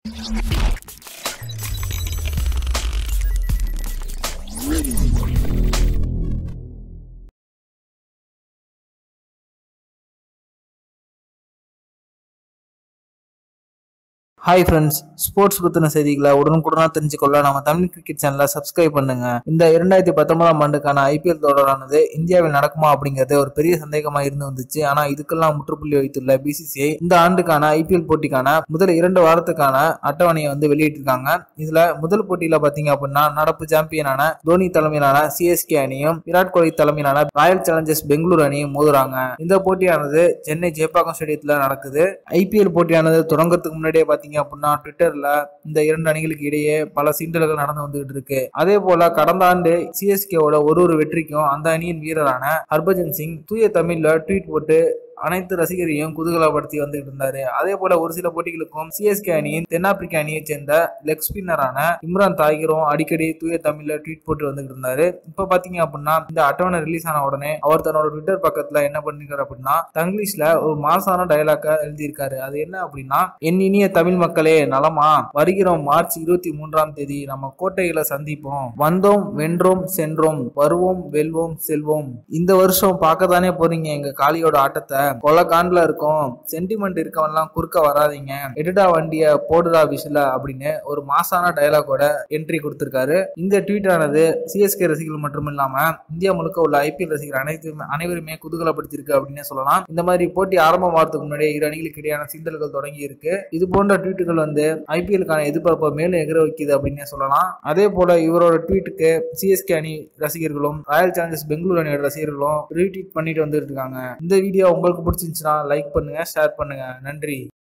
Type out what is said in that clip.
hi friends sports பத்தின செய்திகளை உடனுக்குடனாக தெரிஞ்சுக்கொள்ள நம்ம தமிழ் கிரிக்கெட் சேனலை சப்ஸ்கிரைப் பண்ணுங்க இந்த இரண்டாயிரத்தி பத்தொன்பதாம் ஆண்டுக்கான ஐபிஎல் தொடரானது இந்தியாவில் நடக்குமா அப்படிங்கிறது ஒரு பெரிய சந்தேகமா இருந்து வந்துச்சு ஆனா இதுக்கெல்லாம் முற்றுப்புள்ளி வைத்துள்ள பிசிசிஐ இந்த ஆண்டுக்கான ஐபிஎல் போட்டிக்கான முதல் இரண்டு வாரத்துக்கான அட்டவணையை வந்து வெளியிட்டிருக்காங்க இதுல முதல் போட்டியில பாத்தீங்க அப்படின்னா நடப்பு சாம்பியனான தோனி தலைமையிலான சிஎஸ்கே அணியும் விராட் கோலி தலைமையிலான ராயல் சேலஞ்சர்ஸ் பெங்களூர் அணியும் மோதுறாங்க இந்த போட்டியானது சென்னை ஜெயப்பாக்கம் ஸ்டேடியத்துல நடக்குது ஐபிஎல் போட்டியானது தொடங்கறதுக்கு முன்னாடியே பாத்தீங்க அப்படின்னா ட்விட்டர்ல இந்த இரண்டு அணிகளுக்கு இடையே பல சீண்டல்கள் நடந்து வந்துகிட்டு இருக்கு அதே போல கடந்த ஆண்டு சிஎஸ்கேவோட ஒரு ஒரு வெற்றிக்கும் அந்த அணியின் வீரரான ஹர்பஜன் சிங் தூய தமிழ்ல ட்வீட் போட்டு அனைத்து ரசிகரையும் குதூகலப்படுத்தி வந்துட்டு இருந்தாரு அதே போல ஒரு சில போட்டிகளுக்கும் சிஎஸ்கே அணியின் தென்னாப்பிரிக்க அணியைச் சேர்ந்த லெக் ஸ்பின்னரான இம்ரான் தாகிரும் அடிக்கடி தூய தமிழ்ல ட்வீட் போட்டு வந்துட்டு இருந்தாரு இப்ப பாத்தீங்க அப்படின்னா இந்த அட்டவணை ரிலீஸ் ஆன உடனே அவர் தன்னோட ட்விட்டர் பக்கத்துல என்ன பண்ணிருக்காரு அப்படின்னா தங்கிலீஷ்ல ஒரு மாசான டயலாக்க எழுதியிருக்காரு அது என்ன அப்படின்னா என் இனிய தமிழ் மக்களே நலமா வருகிறோம் மார்ச் இருபத்தி மூன்றாம் தேதி நம்ம கோட்டையில சந்திப்போம் வந்தோம் வென்றோம் சென்றோம் வருவோம் வெல்வோம் செல்வோம் இந்த வருஷம் பார்க்க தானே போறீங்க எங்க காளியோட ஆட்டத்தை கொலை காண்டில் இருக்கும் சென்டிமெண்ட் இருக்கவன்லாம் குறுக்க வராதீங்க எடுடா வண்டிய போடுடா விசில அப்படின்னு ஒரு மாசான டயலாகோட என்ட்ரி கொடுத்திருக்காரு இந்த ட்வீட் ஆனது சிஎஸ்கே ரசிகர்கள் மட்டும் இல்லாம இந்தியா முழுக்க உள்ள ஐபிஎல் ரசிகர் அனைத்துமே அனைவருமே குதூகலப்படுத்தியிருக்கு அப்படின்னே சொல்லலாம் இந்த மாதிரி போட்டி ஆரம்பமாகிறதுக்கு முன்னாடியே இரு அணிகளுக்கு இடையான சீண்டல்கள் தொடங்கி இருக்கு இது போன்ற ட்வீட்டுகள் வந்து ஐபிஎலுக்கான எதிர்பார்ப்பை மேலும் எகிர வைக்குது அப்படின்னே சொல்லலாம் அதே போல இவரோட ட்வீட்டுக்கு சிஎஸ்கே அணி ரசிகர்களும் ராயல் சேலஞ்சர்ஸ் பெங்களூர் அணியோட ரசிகர்களும் ரீட்வீட் பண்ணிட்டு வந்துட்டு இருக்காங்க இந்த வீடியோ உங்களுக்கு பிடிச்சிருந்துச்சுன்னா லைக் பண்ணுங்க ஷேர் பண்ணுங்க நன்றி